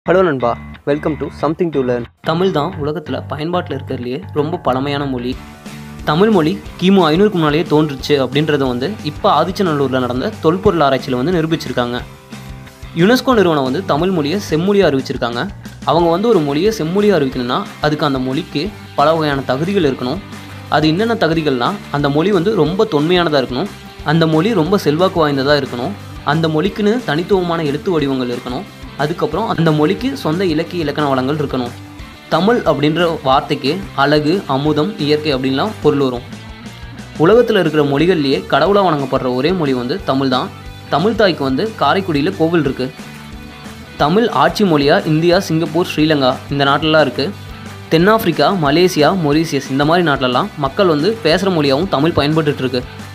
hello நண்பா welcome to something to learn Tamil தான் உலகத்தில் பயன்பாட்டில் இருக்கிறதுலையே ரொம்ப பழமையான மொழி தமிழ் மொழி கிமு ஐநூறுக்கு முன்னாலேயே தோன்றுச்சு அப்படின்றத வந்து இப்போ ஆதிச்சநல்லூரில் நடந்த தொல்பொருள் ஆராய்ச்சியில் வந்து நிரூபிச்சிருக்காங்க யுனெஸ்கோ நிறுவனம் வந்து தமிழ் மொழியை செம்மொழியாக அறிவிச்சிருக்காங்க அவங்க வந்து ஒரு மொழியை செம்மொழியாக அறிவிக்கணும்னா அதுக்கு அந்த மொழிக்கு பல வகையான தகுதிகள் இருக்கணும் அது என்னென்ன தகுதிகள்னால் அந்த மொழி வந்து ரொம்ப தொன்மையானதாக இருக்கணும் அந்த மொழி ரொம்ப செல்வாக்கு வாய்ந்ததாக இருக்கணும் அந்த மொழிக்குன்னு தனித்துவமான எழுத்து வடிவங்கள் இருக்கணும் அதுக்கப்புறம் அந்த மொழிக்கு சொந்த இலக்கிய இலக்கண வளங்கள் இருக்கணும் தமிழ் அப்படின்ற வார்த்தைக்கு அழகு அமுதம் இயற்கை அப்படின்லாம் பொருள் வரும் உலகத்தில் இருக்கிற மொழிகள்லேயே கடவுளாக வணங்கப்படுற ஒரே மொழி வந்து தமிழ் தான் தமிழ் தாய்க்கு வந்து காரைக்குடியில் கோவில் இருக்குது தமிழ் ஆட்சி மொழியாக இந்தியா சிங்கப்பூர் ஸ்ரீலங்கா இந்த நாட்டிலலாம் இருக்குது தென்னாப்பிரிக்கா மலேசியா மொரீசியஸ் இந்த மாதிரி நாட்டிலலாம் மக்கள் வந்து பேசுகிற மொழியாகவும் தமிழ் பயன்பட்டுட்டு இருக்கு